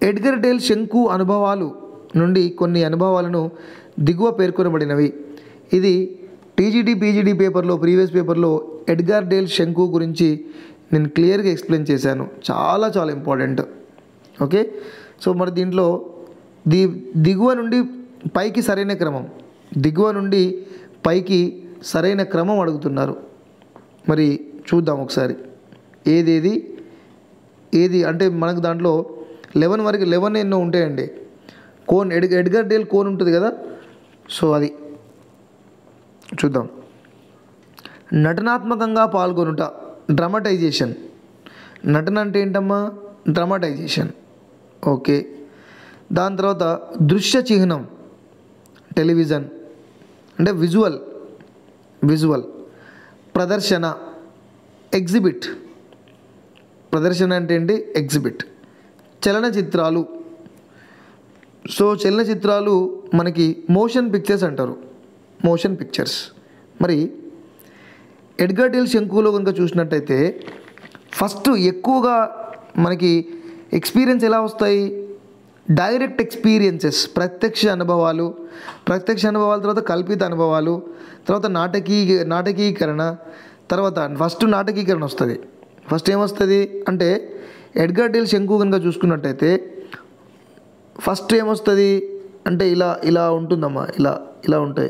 Edgar Dale శంకు అనుభవాలు నుండి కొన్ని అనుభవాలను దిగువ పేర్కొనబడినవి ఇది టీజీడీ పీజీడీ పేపర్లో ప్రీవియస్ పేపర్లో ఎడ్గార్ డేల్ శంకు గురించి నేను క్లియర్గా ఎక్స్ప్లెయిన్ చేశాను చాలా చాలా ఇంపార్టెంట్ ఓకే సో మరి దీంట్లో ది దిగువ నుండి పైకి సరైన క్రమం దిగువ నుండి పైకి సరైన క్రమం అడుగుతున్నారు మరి చూద్దాం ఒకసారి ఏదేది ఏది అంటే మనకు దాంట్లో లెవెన్ వరకు లెవెన్ ఎన్నో ఉంటాయండి cone Ed Edgar Dale cone ఉంటుంది కదా సో అది చూద్దాం నటనాత్మకంగా పాల్గొనుట డ్రమటైజేషన్ నటన అంటే ఏంటమ్మా డ్రమటైజేషన్ ఓకే దాని తర్వాత దృశ్య చిహ్నం టెలివిజన్ అంటే విజువల్ విజువల్ ప్రదర్శన ఎగ్జిబిట్ ప్రదర్శన అంటే ఏంటి ఎగ్జిబిట్ చలనచిత్రాలు సో చలనచిత్రాలు మనకి మోషన్ పిక్చర్స్ అంటారు మోషన్ పిక్చర్స్ మరి ఎడ్గర్ డేల్ శంకులో కనుక చూసినట్టయితే ఫస్ట్ ఎక్కువగా మనకి ఎక్స్పీరియన్స్ ఎలా వస్తాయి డైరెక్ట్ ఎక్స్పీరియన్సెస్ ప్రత్యక్ష అనుభవాలు ప్రత్యక్ష అనుభవాల తర్వాత కల్పిత అనుభవాలు తర్వాత నాటకీ నాటకీకరణ తర్వాత ఫస్ట్ నాటకీకరణ వస్తుంది ఫస్ట్ ఏమొస్తుంది అంటే ఎడ్గర్ డేల్ శంకు కనుక చూసుకున్నట్టయితే ఫస్ట్ ఏమొస్తుంది అంటే ఇలా ఇలా ఉంటుందమ్మా ఇలా ఇలా ఉంటాయి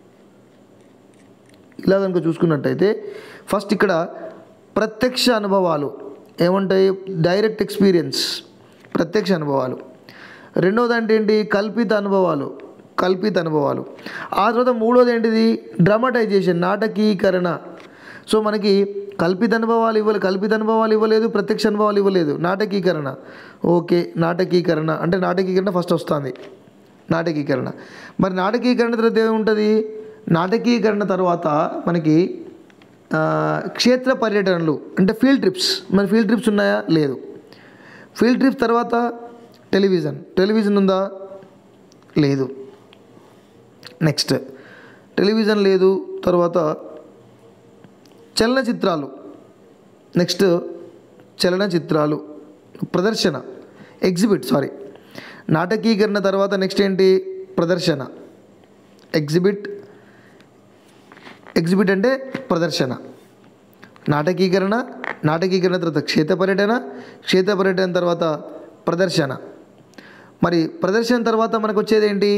ఇలా కనుక చూసుకున్నట్టయితే ఫస్ట్ ఇక్కడ ప్రత్యక్ష అనుభవాలు ఏముంటాయి డైరెక్ట్ ఎక్స్పీరియన్స్ ప్రత్యక్ష అనుభవాలు రెండోది అంటే ఏంటి కల్పిత అనుభవాలు కల్పిత అనుభవాలు ఆ తర్వాత మూడోది ఏంటిది డ్రామటైజేషన్ నాటకీకరణ సో మనకి కల్పిత అనుభవాలు ఇవ్వలేదు కల్పిత అనుభవాలు ఇవ్వలేదు ప్రత్యక్ష అనుభవాలు ఇవ్వలేదు నాటకీకరణ ఓకే నాటకీకరణ అంటే నాటకీకరణ ఫస్ట్ వస్తుంది నాటకీకరణ మరి నాటకీకరణ తర్వాత ఏముంటుంది నాటకీకరణ తర్వాత మనకి ఆ, క్షేత్ర పర్యటనలు అంటే ఫీల్డ్ ట్రిప్స్ మరి ఫీల్డ్ ట్రిప్స్ ఉన్నాయా లేదు ఫీల్డ్ ట్రిప్స్ తర్వాత టెలివిజన్ టెలివిజన్ ఉందా లేదు నెక్స్ట్ టెలివిజన్ లేదు తర్వాత చలనచిత్రాలు నెక్స్ట్ చలనచిత్రాలు ప్రదర్శన ఎగ్జిబిట్ సారీ నాటకీకరణ తర్వాత నెక్స్ట్ ఏంటి ప్రదర్శన ఎగ్జిబిట్ ఎగ్జిబిట్ అంటే ప్రదర్శన నాటకీకరణ నాటకీకరణ తర్వాత క్షేత్ర పర్యటన క్షేత్ర పర్యటన తర్వాత ప్రదర్శన మరి ప్రదర్శన తర్వాత మనకు వచ్చేది ఏంటి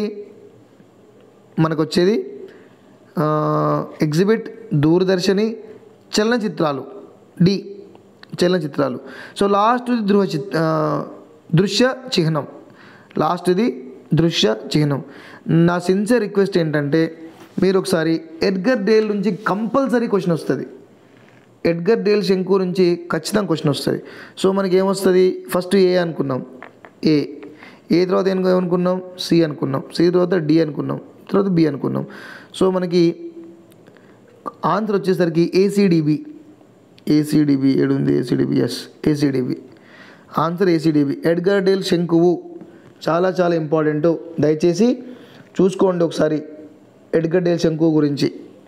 మనకు వచ్చేది ఆ, ఎగ్జిబిట్ దూరదర్శని చలనచిత్రాలు డి చలనచిత్రాలు సో లాస్ట్ది దృహ చిత్ ఆ, దృశ్య చిహ్నం లాస్ట్ది దృశ్య చిహ్నం నా సిన్సియర్ రిక్వెస్ట్ ఏంటంటే మీరు ఒకసారి ఎడ్గర్ డేల్ నుంచి కంపల్సరీ క్వశ్చన్ వస్తుంది ఎడ్గర్ డేల్ శంకు నుంచి ఖచ్చితంగా క్వశ్చన్ వస్తుంది సో మనకి ఏమొస్తుంది ఫస్ట్ ఏ అనుకున్నాం ఏ ఏ తర్వాత ఏం అనుకున్నాం సి అనుకున్నాం సి తర్వాత డి అనుకున్నాం తర్వాత బి అనుకున్నాం సో మనకి ఆన్సర్ వచ్చేసరికి ఏసీడిబి ఏసీడిబి ఏడుంది A C D B yes A C D B answer A C D B Edgar Dale శంకువు చాలా చాలా ఇంపార్టెంట్ దయచేసి చూసుకోండి ఒకసారి ఎడ్గర్ డేల్ శంకువు గురించి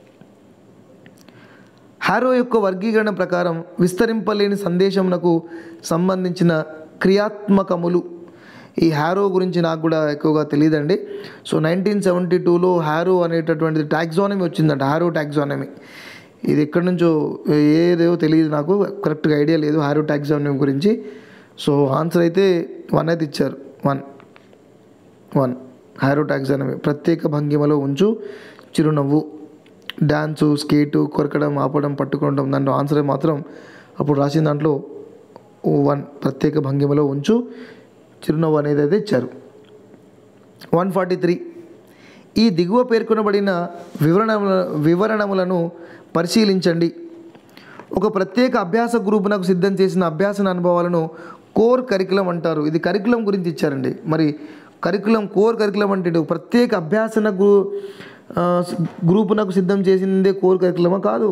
హారో యొక్క వర్గీకరణ ప్రకారం విస్తరింపలేని సందేశమునకు సంబంధించిన క్రియాత్మకములు ఈ హ్యారో గురించి నాకు కూడా ఎక్కువగా తెలియదండి సో నైన్టీన్ సెవెంటీ టూలో హ్యారో అనేటటువంటిది టాక్సానమీ వచ్చిందంట హ్యారో టాక్సానమీ ఇది ఎక్కడి నుంచో ఏదో తెలియదు నాకు కరెక్ట్గా ఐడియా లేదు హ్యారో టాక్సానమీ గురించి సో ఆన్సర్ అయితే వన్ అయితే ఇచ్చారు వన్ వన్ హ్యారో టాక్సానమీ ప్రత్యేక భంగిమలో ఉంచు చిరునవ్వు డ్యాన్సు స్కేటు కొరకడం ఆపడం పట్టుకోవడం దాంట్లో ఆన్సర్ మాత్రం అప్పుడు రాసిన దాంట్లో వన్ ప్రత్యేక భంగిమలో ఉంచు చిరునవ్వు అనేది అయితే ఇచ్చారు వన్ ఫార్టీ త్రీ ఈ దిగువ పేర్కొనబడిన వివరణముల వివరణములను పరిశీలించండి ఒక ప్రత్యేక అభ్యాస గ్రూపునకు సిద్ధం చేసిన అభ్యాసన అనుభవాలను కోర్ కరికులం అంటారు ఇది కరికులం గురించి ఇచ్చారండి మరి కరికులం కోర్ కరికులం అంటే ఏంటి? ఒక ప్రత్యేక అభ్యాసన గ్రూ ఆ, గ్రూపునకు సిద్ధం చేసిందే కోర్ కరికులమా కాదు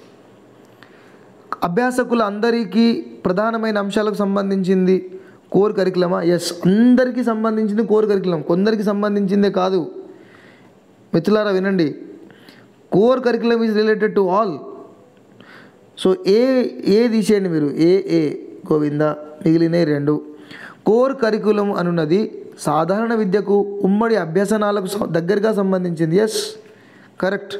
అభ్యాసకుల అందరికీ ప్రధానమైన అంశాలకు సంబంధించింది కోర్ కరికులమా ఎస్ అందరికీ సంబంధించింది కోర్ కరికులం కొందరికి సంబంధించిందే కాదు మిత్రులారా వినండి core curriculum is related to all so A A తీసేయండి మీరు ఏ ఏ గోవింద మిగిలిన రెండు కోర్ కరికులం అనున్నది సాధారణ విద్యకు ఉమ్మడి అభ్యసనాలకు స- దగ్గరగా సంబంధించింది ఎస్ కరెక్ట్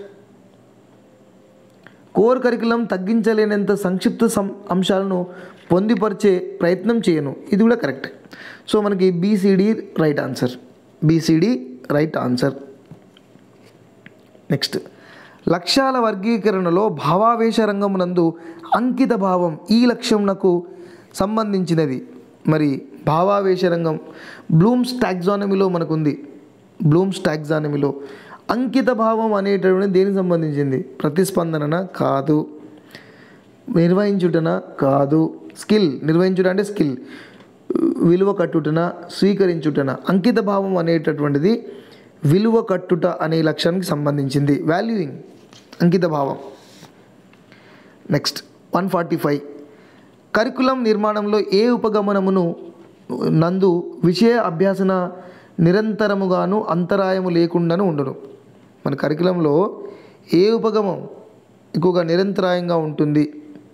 కోర్ కరికులం తగ్గించలేనంత సంక్షిప్త సం అంశాలను పొందిపరిచే ప్రయత్నం చేయను ఇది కూడా కరెక్ట్ సో మనకి B C D right answer B C D right answer next లక్ష్యాల వర్గీకరణలో భావావేశ రంగమునందు అంకిత భావం ఈ లక్ష్యంనకు సంబంధించినది మరి భావావేశ రంగం బ్లూమ్స్ టాక్సానమీలో మనకుంది బ్లూమ్స్ టాక్సానమీలో అంకిత భావం అనేటటువంటి దేనికి సంబంధించింది ప్రతిస్పందన కాదు నిర్వహించుటన కాదు స్కిల్ నిర్వహించుట అంటే స్కిల్ విలువ కట్టుటన స్వీకరించుటన అంకిత భావం అనేటటువంటిది విలువ కట్టుట అనే లక్ష్యానికి సంబంధించింది వాల్యూయింగ్ అంకిత భావం next one forty five curriculum నిర్మాణంలో ఏ ఉపగమనమును నందు విషయ అభ్యాసన నిరంతరముగాను అంతరాయము లేకుండాను ఉండును మన కరికులంలో ఏ ఉపగమం ఎక్కువగా నిరంతరాయంగా ఉంటుంది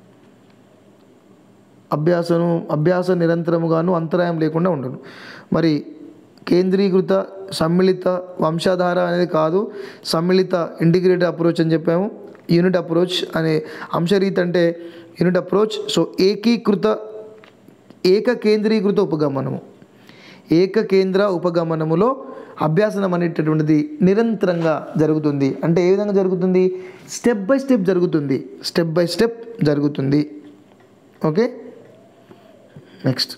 అభ్యాసను అభ్యాస నిరంతరముగాను అంతరాయం లేకుండా ఉండను మరి కేంద్రీకృత సమ్మిళిత వంశాధార అనేది కాదు సమ్మిళిత ఇంటిగ్రేటెడ్ అప్రోచ్ అని చెప్పాము యూనిట్ అప్రోచ్ అనే అంశరీతి అంటే యూనిట్ అప్రోచ్ సో ఏకీకృత ఏక కేంద్రీకృత ఉపగమనము ఏక కేంద్ర ఉపగమనములో అభ్యాసనం అనేటటువంటిది నిరంతరంగా జరుగుతుంది అంటే ఏ విధంగా జరుగుతుంది స్టెప్ బై స్టెప్ జరుగుతుంది స్టెప్ బై స్టెప్ జరుగుతుంది okay next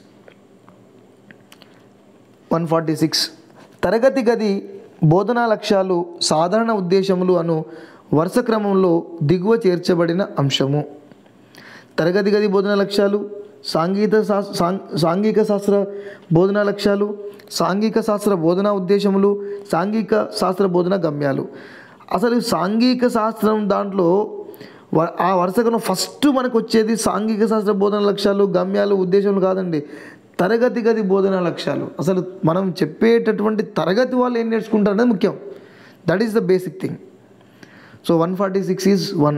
one forty six తరగతి గది బోధనా లక్ష్యాలు సాధారణ ఉద్దేశములు అను వరుస క్రమంలో దిగువ చేర్చబడిన అంశము తరగతి గది బోధనా లక్ష్యాలు సాంఘిక శాస్- సాం- సాంఘిక శాస్త్ర బోధనా లక్ష్యాలు సాంఘిక శాస్త్ర బోధనా ఉద్దేశములు సాంఘిక శాస్త్ర బోధన గమ్యాలు అసలు సాంఘిక శాస్త్రం దాంట్లో వ- ఆ వరుసగా ఫస్ట్ మనకు వచ్చేది సాంఘిక శాస్త్ర బోధన లక్ష్యాలు గమ్యాలు ఉద్దేశములు కాదండి తరగతి గది బోధనా లక్ష్యాలు అసలు మనం చెప్పేటటువంటి తరగతి వాళ్ళు ఏం నేర్చుకుంటారు అనేది ముఖ్యం that is the basic thing so one forty six is one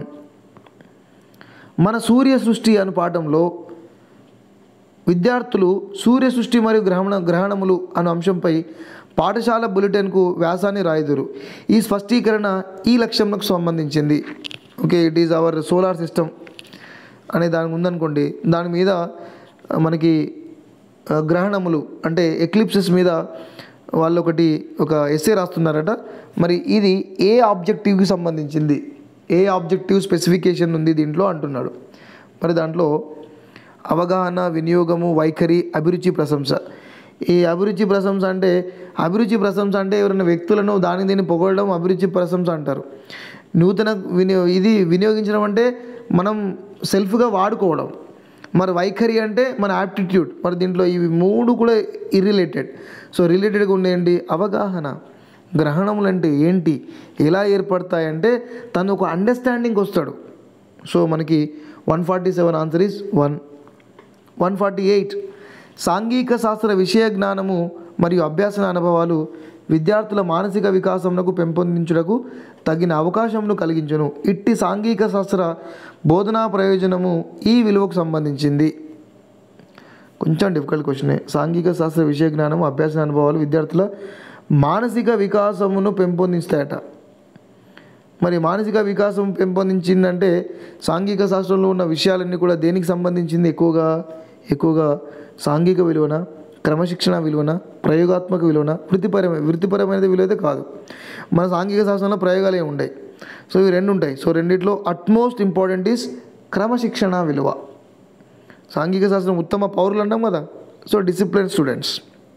మన సూర్య సృష్టి అను పాఠంలో విద్యార్థులు సూర్య సృష్టి మరియు గ్రహణ గ్రహణములు అను అంశంపై పాఠశాల బులెటిన్కు వ్యాసాన్ని రాయుదురు ఈ స్పష్టీకరణ ఈ లక్ష్యంకు సంబంధించింది okay it is our solar system అనే దాని ఉందనుకోండి దాని మీద ఆ, మనకి ఆ, గ్రహణములు అంటే ఎక్లిప్సెస్ మీద వాళ్ళు ఒకటి ఒక ఎస్ఏ రాస్తున్నారట మరి ఇది ఏ ఆబ్జెక్టివ్కి సంబంధించింది ఏ ఆబ్జెక్టివ్ స్పెసిఫికేషన్ ఉంది దీంట్లో అంటున్నాడు మరి దాంట్లో అవగాహన వినియోగము వైఖరి అభిరుచి ప్రశంస ఈ అభిరుచి ప్రశంస అంటే అభిరుచి ప్రశంస అంటే ఎవరైనా వ్యక్తులను దాని దీన్ని పొగడడం అభిరుచి ప్రశంస అంటారు నూతన వినియో ఇది వినియోగించడం అంటే మనం సెల్ఫ్గా వాడుకోవడం మరి వైఖరి అంటే మన యాప్టిట్యూడ్ మరి దీంట్లో ఇవి మూడు కూడా ఇర్రిలేటెడ్ సో రిలేటెడ్గా ఉండేయండి అవగాహన గ్రహణములు అంటే ఏంటి ఎలా ఏర్పడతాయంటే తను ఒక అండర్స్టాండింగ్ వస్తాడు సో మనకి one forty seven answer is one one forty eight సాంఘిక శాస్త్ర విషయ జ్ఞానము మరియు అభ్యాసన అనుభవాలు విద్యార్థుల మానసిక వికాసమునకు పెంపొందించుటకు తగిన అవకాశమును కలిగించును ఇట్టి సాంఘిక శాస్త్ర బోధనా ప్రయోజనము ఈ విలువకు సంబంధించింది కొంచెం డిఫికల్ట్ క్వశ్చనే సాంఘిక శాస్త్ర విషయ జ్ఞానం అభ్యాస అనుభవాలు విద్యార్థుల మానసిక వికాసమును పెంపొందిస్తాయట మరి మానసిక వికాసం పెంపొందించిందంటే సాంఘిక శాస్త్రంలో ఉన్న విషయాలన్నీ కూడా దేనికి సంబంధించింది ఎక్కువగా ఎక్కువగా సాంఘిక విలువన క్రమశిక్షణ విలువన ప్రయోగాత్మక విలువన వృత్తిపరమైన వృత్తిపరమైనది విలువ అయితే కాదు మన సాంఘిక శాస్త్రంలో ప్రయోగాలు ఏమి ఉంటాయి సో ఇవి రెండు ఉంటాయి సో రెండిట్లో అట్మోస్ట్ ఇంపార్టెంట్ ఈస్ క్రమశిక్షణ విలువ సాంఘిక శాస్త్రం ఉత్తమ పౌరులు అంటాం కదా సో డిసిప్లిన్ స్టూడెంట్స్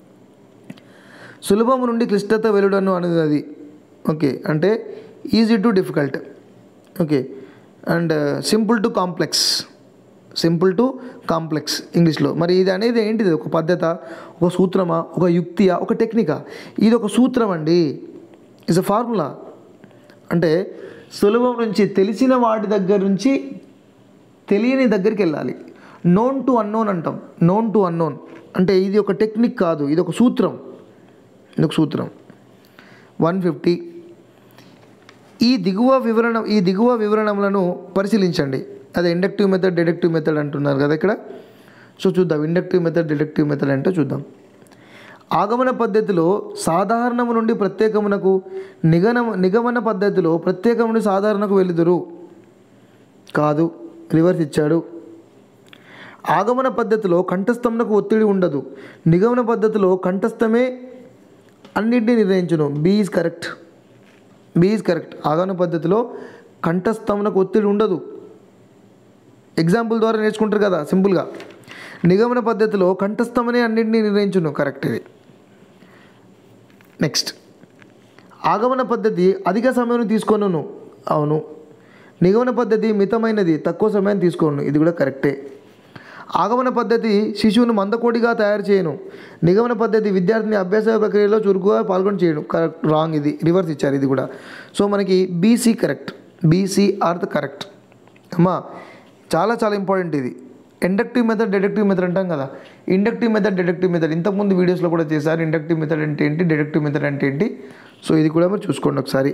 సులభం నుండి క్లిష్టత వెలుడను అనేది అది ఓకే అంటే easy to difficult okay and simple to complex simple to complex ఇంగ్లీష్లో మరి ఇది అనేది ఏంటిది ఒక పద్ధత ఒక సూత్రమా ఒక యుక్తియా ఒక టెక్నికా ఇది ఒక సూత్రం అండి ఇస్ అ ఫార్ములా అంటే సులభం నుంచి తెలిసిన వాటి దగ్గర నుంచి తెలియని దగ్గరికి వెళ్ళాలి నోన్ టు అన్నోన్ అంటాం నోన్ టు అన్నోన్ అంటే ఇది ఒక టెక్నిక్ కాదు ఇది ఒక సూత్రం ఇది ఒక సూత్రం వన్ ఫిఫ్టీ ఈ దిగువ వివరణ ఈ దిగువ వివరణములను పరిశీలించండి అదే ఇండక్టివ్ మెథడ్ డిడక్టివ్ మెథడ్ అంటున్నారు కదా ఇక్కడ సో చూద్దాం ఇండక్టివ్ మెథడ్ డిడక్టివ్ మెథడ్ అంటే చూద్దాం ఆగమన పద్ధతిలో సాధారణము నుండి ప్రత్యేకమునకు నిగమ నిగమన పద్ధతిలో ప్రత్యేకం నుండి సాధారణకు వెలుదురు కాదు రివర్స్ ఇచ్చాడు ఆగమన పద్ధతిలో కంఠస్థమునకు ఒత్తిడి ఉండదు నిగమన పద్ధతిలో కంఠస్థమే అన్నింటినీ నిర్ణయించును B is correct B is correct ఆగమన పద్ధతిలో కంఠస్థమునకు ఒత్తిడి ఉండదు ఎగ్జాంపుల్ ద్వారా నేర్చుకుంటారు కదా సింపుల్గా నిగమన పద్ధతిలో కంఠస్థమనే అన్నింటినీ నిర్ణయించును కరెక్ట్ ఇది నెక్స్ట్ ఆగమన పద్ధతి అధిక సమయం తీసుకోను అవును నిగమన పద్ధతి మితమైనది తక్కువ సమయం తీసుకోను ఇది కూడా కరెక్టే ఆగమన పద్ధతి శిశువును మందకోడిగా తయారు చేయను నిగమన పద్ధతి విద్యార్థిని అభ్యాస ప్రక్రియలో చురుకుగా పాల్గొని చేయను కరెక్ట్ రాంగ్ ఇది రివర్స్ ఇచ్చారు ఇది కూడా సో మనకి B C correct B C are the correct అమ్మా చాలా చాలా ఇంపార్టెంట్ ఇది ఇండక్టివ్ మెథడ్ డిడక్టివ్ మెథడ్ అంటాం కదా ఇండక్టివ్ మెథడ్ డిడక్టివ్ మెథడ్ ఇంతకుముందు వీడియోస్లో కూడా చేశారు ఇండక్టివ్ మెథడ్ అంటే ఏంటి డిడక్టివ్ మెథడ్ అంటే ఏంటి సో ఇది కూడా మీరు చూసుకోండి ఒకసారి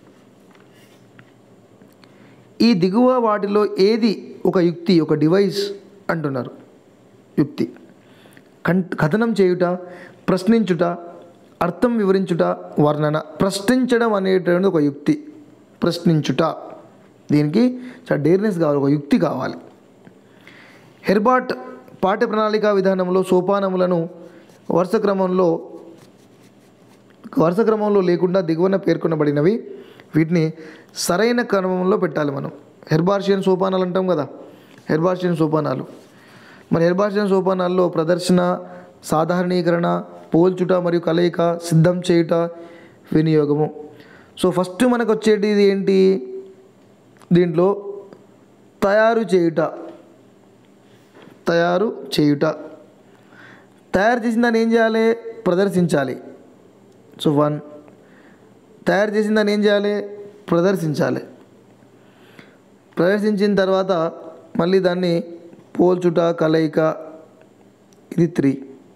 ఈ దిగువ వాటిలో ఏది ఒక యుక్తి ఒక డివైస్ అంటున్నారు యుక్తి కన్ కథనం చేయుట ప్రశ్నించుట అర్థం వివరించుట వర్ణన ప్రశ్నించడం అనేటువంటి ఒక యుక్తి ప్రశ్నించుట దీనికి చాలా డేర్నెస్ కావాలి ఒక యుక్తి కావాలి హెర్బాట్ పాఠ్య ప్రణాళిక విధానంలో సోపానములను వరుస క్రమంలో వరుస క్రమంలో లేకుండా దిగువన పేర్కొనబడినవి వీటిని సరైన క్రమంలో పెట్టాలి మనం హెర్బార్షియన్ సోపానాలు అంటాం కదా హెర్బార్షియన్ సోపానాలు మరి హెర్బార్షియన్ సోపానాల్లో ప్రదర్శన సాధారణీకరణ పోల్చుట మరియు కలయిక సిద్ధం చేయుట వినియోగము సో ఫస్ట్ మనకు వచ్చేటిది ఏంటి దీంట్లో తయారు చేయుట తయారు చేయుట తయారు చేసిన దాన్ని ఏం చేయాలి ప్రదర్శించాలి సో వన్ తయారు చేసిన దాన్ని ఏం చేయాలి ప్రదర్శించాలి ప్రదర్శించిన తర్వాత మళ్ళీ దాన్ని పోల్చుట కలయిక ఇది త్రీ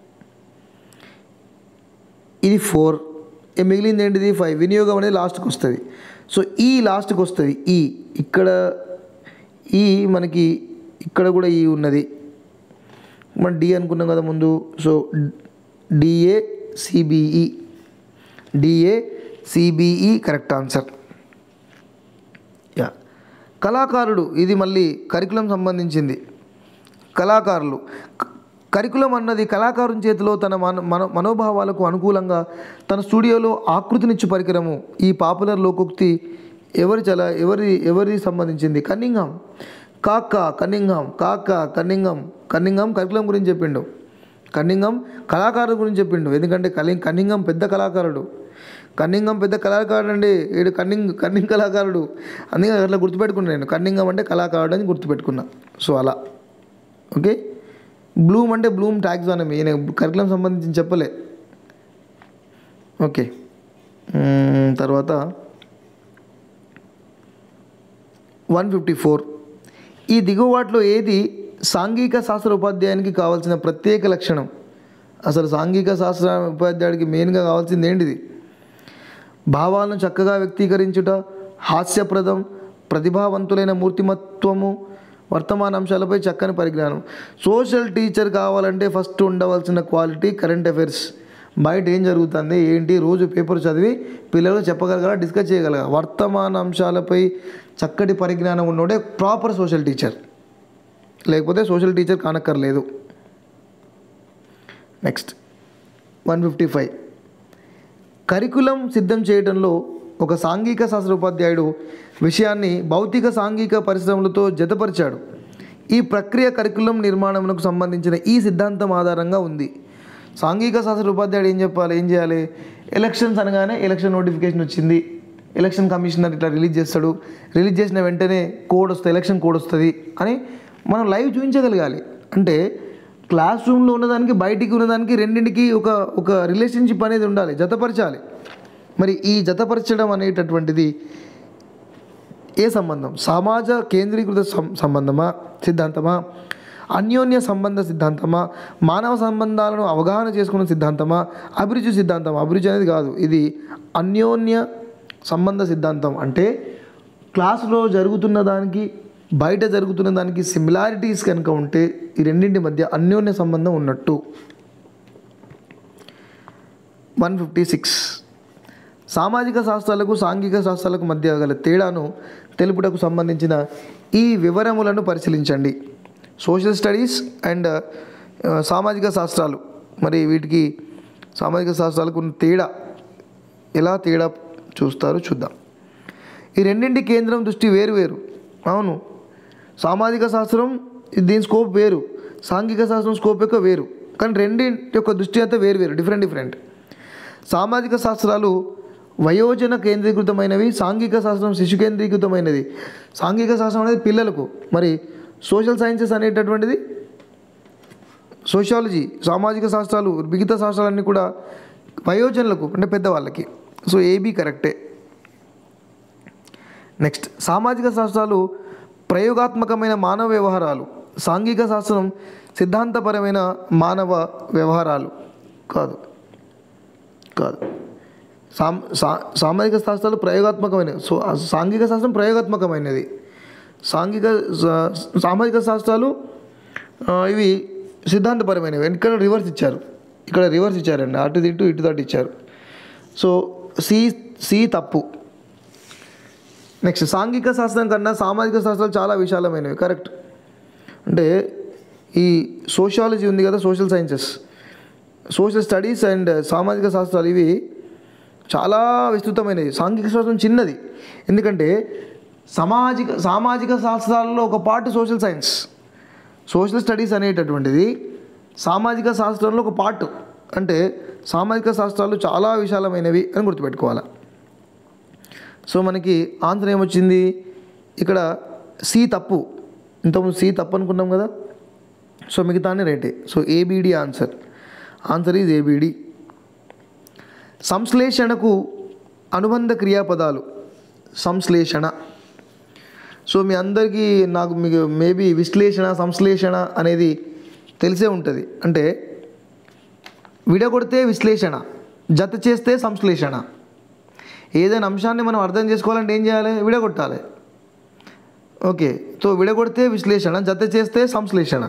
ఇది ఫోర్ ఏ మిగిలింది ఏంటిది ఫైవ్ వినియోగం అనేది లాస్ట్కి వస్తుంది సో ఈ లాస్ట్కి వస్తుంది ఈ ఇక్కడ ఈ మనకి ఇక్కడ కూడా ఈ ఉన్నది మనం డి అనుకున్నాం కదా ముందు so D A C B E D A C B E correct answer yeah కళాకారుడు ఇది మళ్ళీ కరికులం సంబంధించింది కళాకారులు క- కరికులం అన్నది కళాకారుని చేతిలో తన మన మన మనోభావాలకు అనుకూలంగా తన స్టూడియోలో ఆకృతినిచ్చు పరికరము ఈ పాపులర్ లోకోక్తి ఎవరి చల ఎవరి ఎవరి సంబంధించింది కన్నింగం కాక్క కన్నింగం కాక్క కన్నింగం కన్నింగం కరికులం గురించి చెప్పిండు కన్నింగం కళాకారుడు గురించి చెప్పిండు ఎందుకంటే కలి కన్నింగం పెద్ద కళాకారుడు కన్నింగం పెద్ద కళాకారుడు అండి వీడు కన్నింగ్ కన్నింగ్ కళాకారుడు అందుకే అట్లా గుర్తుపెట్టుకున్నాను నేను కన్నింగం అంటే కళాకారుడు అని గుర్తుపెట్టుకున్నా సో అలా ఓకే బ్లూమ్ అంటే బ్లూమ్ టాక్సానమీ ఈయన కరికులం సంబంధించి చెప్పలే ఓకే మ్మ్, తర్వాత వన్ ఫిఫ్టీ ఫోర్ ఈ దిగువాట్లో ఏది సాంఘిక శాస్త్ర ఉపాధ్యాయునికి కావాల్సిన ప్రత్యేక లక్షణం అసలు సాంఘిక శాస్త్ర ఉపాధ్యాయుడికి మెయిన్గా కావాల్సింది ఏంటిది భావాలను చక్కగా వ్యక్తీకరించుట హాస్యప్రదం ప్రతిభావంతులైన మూర్తిమత్వము వర్తమాన అంశాలపై చక్కని పరిజ్ఞానం సోషల్ టీచర్ కావాలంటే ఫస్ట్ ఉండవలసిన క్వాలిటీ కరెంట్ అఫైర్స్ బయట ఏం జరుగుతుంది ఏంటి రోజు పేపర్ చదివి పిల్లలు చెప్పగలగాల డిస్కస్ చేయగలగా వర్తమాన అంశాలపై చక్కటి పరిజ్ఞానం ఉన్నోడే ప్రాపర్ సోషల్ టీచర్ లేకపోతే సోషల్ టీచర్ కానక్కర్లేదు next one fifty five curriculum సిద్ధం చేయడంలో ఒక సాంఘిక శాస్త్ర ఉపాధ్యాయుడు విషయాన్ని భౌతిక సాంఘిక పరిశ్రమలతో జతపరిచాడు ఈ ప్రక్రియ కరికులం నిర్మాణమునకు సంబంధించిన ఈ సిద్ధాంతం ఆధారంగా ఉంది సాంఘిక శాస్త్ర ఉపాధ్యాయుడు ఏం చెప్పాలి ఏం చేయాలి ఎలక్షన్స్ అనగానే ఎలక్షన్ నోటిఫికేషన్ వచ్చింది ఎలక్షన్ కమిషనర్ ఇట్లా రిలీజ్ చేస్తాడు రిలీజ్ చేసిన వెంటనే కోడ్ వస్తుంది ఎలక్షన్ కోడ్ వస్తుంది అని మనం లైవ్ చూపించగలగాలి అంటే క్లాస్ రూమ్లో ఉన్నదానికి బయటికి ఉన్నదానికి రెండింటికి ఒక ఒక రిలేషన్షిప్ అనేది ఉండాలి జతపరచాలి మరి ఈ జతపరచడం అనేటటువంటిది ఏ సంబంధం సమాజ కేంద్రీకృత సం- సంబంధమా సిద్ధాంతమా అన్యోన్య సంబంధ సిద్ధాంతమా మానవ సంబంధాలను అవగాహన చేసుకున్న సిద్ధాంతమా అభిరుచి సిద్ధాంతం అభిరుచి అనేది కాదు ఇది అన్యోన్య సంబంధ సిద్ధాంతం అంటే క్లాసులో జరుగుతున్న దానికి బయట జరుగుతున్న దానికి సిమిలారిటీస్ కనుక ఉంటే ఈ రెండింటి మధ్య అన్యోన్య సంబంధం ఉన్నట్టు వన్ ఫిఫ్టీ సిక్స్ సామాజిక శాస్త్రాలకు సాంఘిక శాస్త్రాలకు మధ్య గల తేడాను తెలుపుటకు సంబంధించిన ఈ వివరములను పరిశీలించండి సోషల్ స్టడీస్ అండ్ సామాజిక శాస్త్రాలు మరి వీటికి సామాజిక శాస్త్రాలకు ఉన్న తేడా ఎలా తేడా చూస్తారో చూద్దాం ఈ రెండింటి కేంద్రం దృష్టి వేరు వేరు అవును సామాజిక శాస్త్రం దీని స్కోప్ వేరు సాంఘిక శాస్త్రం స్కోప్ యొక్క వేరు కానీ రెండింటి యొక్క దృష్టి అయితే వేరు వేరు డిఫరెంట్ డిఫరెంట్ సామాజిక శాస్త్రాలు వయోజన కేంద్రీకృతమైనవి సాంఘిక శాస్త్రం శిశు కేంద్రీకృతమైనది సాంఘిక శాస్త్రం అనేది పిల్లలకు మరి సోషల్ సైన్సెస్ అనేటటువంటిది సోషాలజీ సామాజిక శాస్త్రాలు మిగతా శాస్త్రాలన్నీ కూడా వయోజనులకు అంటే పెద్దవాళ్ళకి సో ఏబీ కరెక్టే నెక్స్ట్ సామాజిక శాస్త్రాలు ప్రయోగాత్మకమైన మానవ వ్యవహారాలు సాంఘిక శాస్త్రం సిద్ధాంతపరమైన మానవ వ్యవహారాలు కాదు కాదు సామ్ సా సామాజిక శాస్త్రాలు ప్రయోగాత్మకమైనవి సో ఆ సాంఘిక శాస్త్రం ప్రయోగాత్మకమైనది సాంఘిక సా- సామాజిక శాస్త్రాలు ఆ, ఇవి సిద్ధాంతపరమైనవి ఇక్కడ రివర్స్ ఇచ్చారు ఇక్కడ రివర్స్ ఇచ్చారండి అటు ఇటు ఇటు దాటి ఇచ్చారు సో సి సి తప్పు నెక్స్ట్ సాంఘిక శాస్త్రం కన్నా సామాజిక శాస్త్రాలు చాలా విశాలమైనవి కరెక్ట్ అంటే ఈ సోషాలజీ ఉంది కదా social sciences social studies and సామాజిక శాస్త్రాలు ఇవి చాలా విస్తృతమైనవి సాంఘిక శాస్త్రం చిన్నది ఎందుకంటే సామాజిక సామాజిక శాస్త్రాలలో ఒక part social science social studies అనేటటువంటిది సామాజిక శాస్త్రంలో ఒక పార్ట్ అంటే సామాజిక శాస్త్రాలు చాలా విశాలమైనవి అని గుర్తుపెట్టుకోవాలి సో మనకి ఆన్సర్ ఏమొచ్చింది ఇక్కడ సి తప్పు ఇంతకుముందు సి తప్పు అనుకున్నాం కదా సో మిగతాన్ని రైటే so A B D answer answer is A B D సంశ్లేషణకు అనుబంధ క్రియాపదాలు సంశ్లేషణ సో మీ అందరికీ నాకు మీకు మేబీ విశ్లేషణ సంశ్లేషణ అనేది తెలిసే ఉంటుంది అంటే విడగొడితే విశ్లేషణ జత చేస్తే సంశ్లేషణ ఏదైనా అంశాన్ని మనం అర్థం చేసుకోవాలంటే ఏం చేయాలి విడగొట్టాలి ఓకే సో విడగొడితే విశ్లేషణ జత చేస్తే సంశ్లేషణ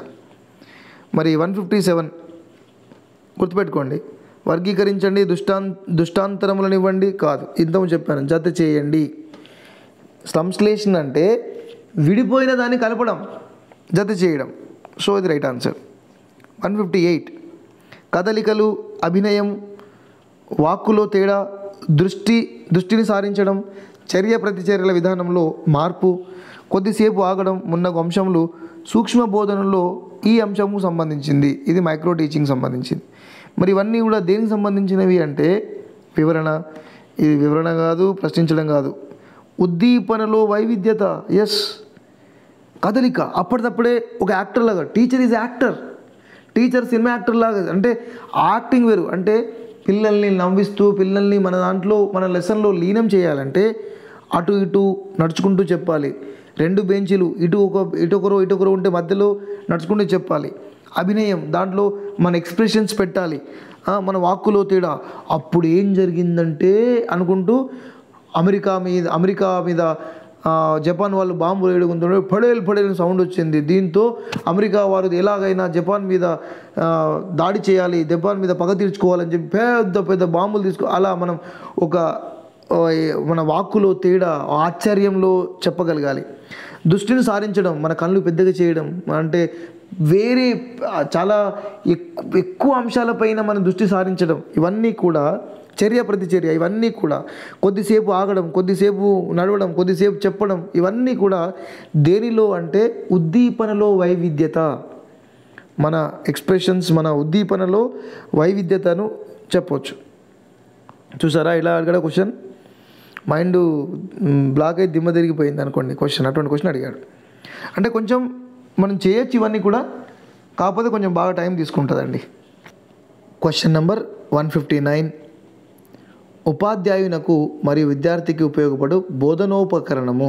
మరి వన్ ఫిఫ్టీ సెవెన్ గుర్తుపెట్టుకోండి వర్గీకరించండి దుష్టాన్ దుష్టాంతరములను ఇవ్వండి కాదు ఇంతకు చెప్పాను జత చేయండి సంశ్లేషణ అంటే విడిపోయిన దాన్ని కలపడం జత చేయడం సో ఇది right answer one fifty eight కదలికలు అభినయం వాక్కులో తేడా దృష్టి దృష్టిని సారించడం చర్య ప్రతిచర్యల విధానంలో మార్పు కొద్దిసేపు ఆగడం మున్నగు అంశములు సూక్ష్మ బోధనలో ఈ అంశము సంబంధించింది ఇది మైక్రో టీచింగ్ సంబంధించింది మరి ఇవన్నీ కూడా దేనికి సంబంధించినవి అంటే వివరణ ఇది వివరణ కాదు ప్రశ్నించడం కాదు ఉద్దీపనలో వైవిధ్యత ఎస్ కదలిక అప్పటిదప్పుడే ఒక యాక్టర్ లాగా teacher is actor teacher cinema actor లాగా అంటే యాక్టింగ్ వేరు అంటే పిల్లల్ని నవ్విస్తూ పిల్లల్ని మన దాంట్లో మన లెసన్లో లీనం చేయాలంటే అటు ఇటు నడుచుకుంటూ చెప్పాలి రెండు బెంచీలు ఇటు ఒక ఇటు ఒకరు ఇటు ఒకరు ఉంటే మధ్యలో నడుచుకుంటూ చెప్పాలి అభినయం దాంట్లో మన ఎక్స్ప్రెషన్స్ పెట్టాలి ఆ, మన వాక్కులో తేడా అప్పుడు ఏం జరిగిందంటే అనుకుంటూ అమెరికా మీద అమెరికా మీద ఆ, జపాన్ వాళ్ళు బాంబులు వేడుకుంటుంటే పడేలు పడేలు సౌండ్ వచ్చింది దీంతో అమెరికా వారు ఎలాగైనా జపాన్ మీద ఆ, దాడి చేయాలి జపాన్ మీద పగ తీర్చుకోవాలని చెప్పి పెద్ద పెద్ద బాంబులు తీసుకో అలా మనం ఒక ఆ, మన వాక్కులో తేడా ఆశ్చర్యంలో చెప్పగలగాలి దృష్టిని సారించడం మన కళ్ళు పెద్దగా చేయడం అంటే వేరే ఆ, చాలా ఎక్కువ ఎక్కువ అంశాలపైన మన దృష్టి సారించడం ఇవన్నీ కూడా చర్య ప్రతిచర్య ఇవన్నీ కూడా కొద్దిసేపు ఆగడం కొద్దిసేపు నడవడం కొద్దిసేపు చెప్పడం ఇవన్నీ కూడా దేనిలో అంటే ఉద్దీపనలో వైవిధ్యత మన ఎక్స్ప్రెషన్స్ మన ఉద్దీపనలో వైవిధ్యతను చెప్పవచ్చు చూసారా ఇలా అడిగాడు క్వశ్చన్ మైండ్ బ్లాక్ అయి దిమ్మ తిరిగిపోయింది అనుకోండి క్వశ్చన్ అటువంటి క్వశ్చన్ అడిగాడు అంటే కొంచెం మనం చేయొచ్చు ఇవన్నీ కూడా కాకపోతే కొంచెం బాగా టైం తీసుకుంటుందండి question number one fifty nine ఉపాధ్యాయునకు మరియు విద్యార్థికి ఉపయోగపడు బోధనోపకరణము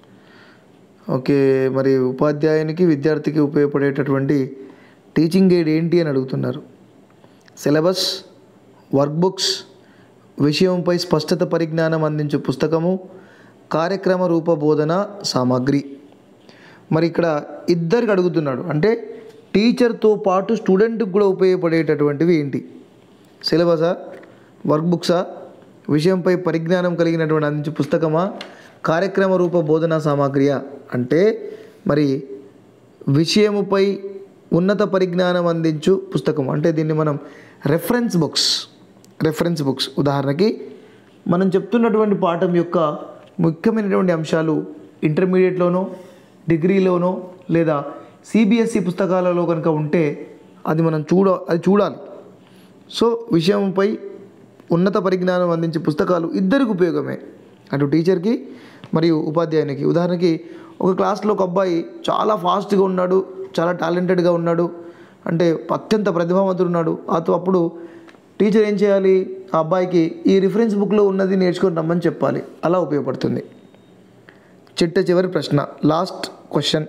ఓకే మరి ఉపాధ్యాయునికి విద్యార్థికి ఉపయోగపడేటటువంటి టీచింగ్ ఎయిడ్ ఏంటి అని అడుగుతున్నారు సిలబస్ వర్క్ బుక్స్ విషయంపై స్పష్టత పరిజ్ఞానం అందించే పుస్తకము కార్యక్రమ రూప బోధన సామాగ్రి మరి ఇక్కడ ఇద్దరికి అడుగుతున్నాడు అంటే టీచర్తో పాటు స్టూడెంట్కి కూడా ఉపయోగపడేటటువంటివి ఏంటి సిలబసా వర్క్ బుక్సా విషయంపై పరిజ్ఞానం కలిగినటువంటి అందించే పుస్తకమా కార్యక్రమ రూప బోధనా సామాగ్రియా అంటే మరి విషయముపై ఉన్నత పరిజ్ఞానం అందించు పుస్తకం అంటే దీన్ని మనం రెఫరెన్స్ బుక్స్ రెఫరెన్స్ బుక్స్ ఉదాహరణకి మనం చెప్తున్నటువంటి పాఠం యొక్క ముఖ్యమైనటువంటి అంశాలు ఇంటర్మీడియట్లోనో డిగ్రీలోనో లేదా సిబిఎస్ఈ పుస్తకాలలో కనుక ఉంటే అది మనం చూడ అది చూడాలి సో విషయంపై ఉన్నత పరిజ్ఞానం అందించే పుస్తకాలు ఇద్దరికి ఉపయోగమే అటు టీచర్కి మరియు ఉపాధ్యాయునికి ఉదాహరణకి ఒక క్లాస్లో ఒక అబ్బాయి చాలా ఫాస్ట్గా ఉన్నాడు చాలా టాలెంటెడ్గా ఉన్నాడు అంటే అత్యంత ప్రతిభావంతుడు ఉన్నాడు అతో అప్పుడు టీచర్ ఏం చేయాలి ఆ అబ్బాయికి ఈ రిఫరెన్స్ బుక్లో ఉన్నది నేర్చుకొని రమ్మని చెప్పాలి అలా ఉపయోగపడుతుంది చిట్ట చివరి ప్రశ్న లాస్ట్ క్వశ్చన్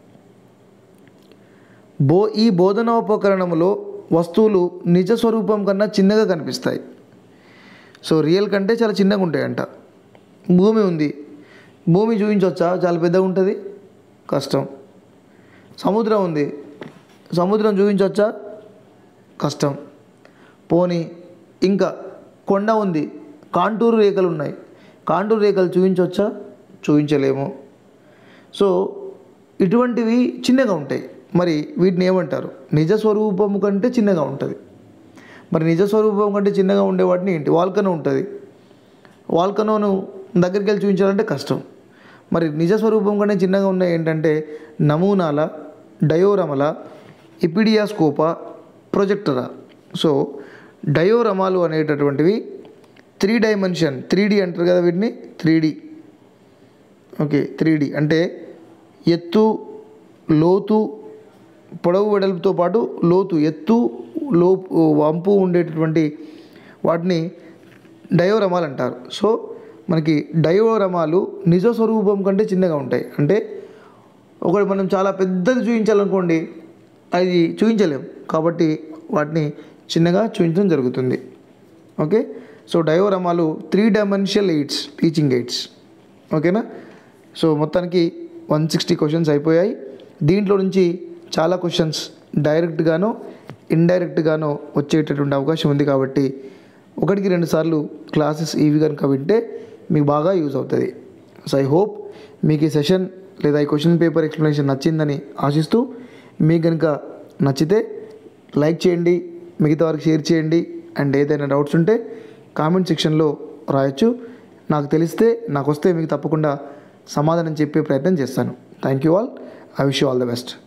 బో ఈ బోధనోపకరణములో వస్తువులు నిజ స్వరూపం కన్నా చిన్నగా కనిపిస్తాయి సో రియల్ కంటే చాలా చిన్నగా ఉంటాయంట భూమి ఉంది భూమి చూపించవచ్చా చాలా పెద్దగా ఉంటుంది కష్టం సముద్రం ఉంది సముద్రం చూపించవచ్చా కష్టం పోనీ ఇంకా కొండ ఉంది కాంటూరు రేఖలు ఉన్నాయి కాంటూరు రేఖలు చూపించవచ్చా చూపించలేము సో ఇటువంటివి చిన్నగా ఉంటాయి మరి వీటిని ఏమంటారు నిజ స్వరూపము కంటే చిన్నగా ఉంటుంది మరి నిజ స్వరూపం కంటే చిన్నగా ఉండే వాటిని ఏంటి వాల్కనో ఉంటుంది వాల్కనోను దగ్గరికి వెళ్ళి చూపించాలంటే కష్టం మరి నిజ స్వరూపం కంటే చిన్నగా ఉన్నాయి ఏంటంటే నమూనాల డయోరమల ఇపిడియాస్కోపా ప్రొజెక్టరా సో డయోరమాలు అనేటటువంటివి త్రీ డైమెన్షన్ త్రీ డి అంటారు కదా వీటిని three D okay three D అంటే ఎత్తు లోతు పొడవు వెడల్పుతో పాటు లోతు ఎత్తు లో వంపు ఉండేటటువంటి వాటిని డయోరమాలు అంటారు సో మనకి డయోరమాలు నిజ స్వరూపం కంటే చిన్నగా ఉంటాయి అంటే ఒకటి మనం చాలా పెద్దది చూపించాలనుకోండి అది చూపించలేం కాబట్టి వాటిని చిన్నగా చూపించడం జరుగుతుంది ఓకే సో డయోరమాలు three dimensional aids teaching aids ఓకేనా సో మొత్తానికి వన్ సిక్స్టీ క్వశ్చన్స్ అయిపోయాయి దీంట్లో నుంచి చాలా క్వశ్చన్స్ డైరెక్ట్గానో ఇండైరెక్ట్గానో వచ్చేటటువంటి అవకాశం ఉంది కాబట్టి ఒకటికి రెండు సార్లు క్లాసెస్ ఇవి కనుక వింటే మీకు బాగా యూజ్ అవుతుంది సో ఐ హోప్ మీకు ఈ సెషన్ లేదా ఈ క్వశ్చన్ పేపర్ ఎక్స్ప్లెనేషన్ నచ్చిందని ఆశిస్తూ మీకు కనుక నచ్చితే లైక్ చేయండి మిగతా వారికి షేర్ చేయండి అండ్ ఏదైనా డౌట్స్ ఉంటే కామెంట్ సెక్షన్లో రాయొచ్చు నాకు తెలిస్తే నాకు వస్తే మీకు తప్పకుండా సమాధానం చెప్పే ప్రయత్నం చేస్తాను thank you all I wish you all the best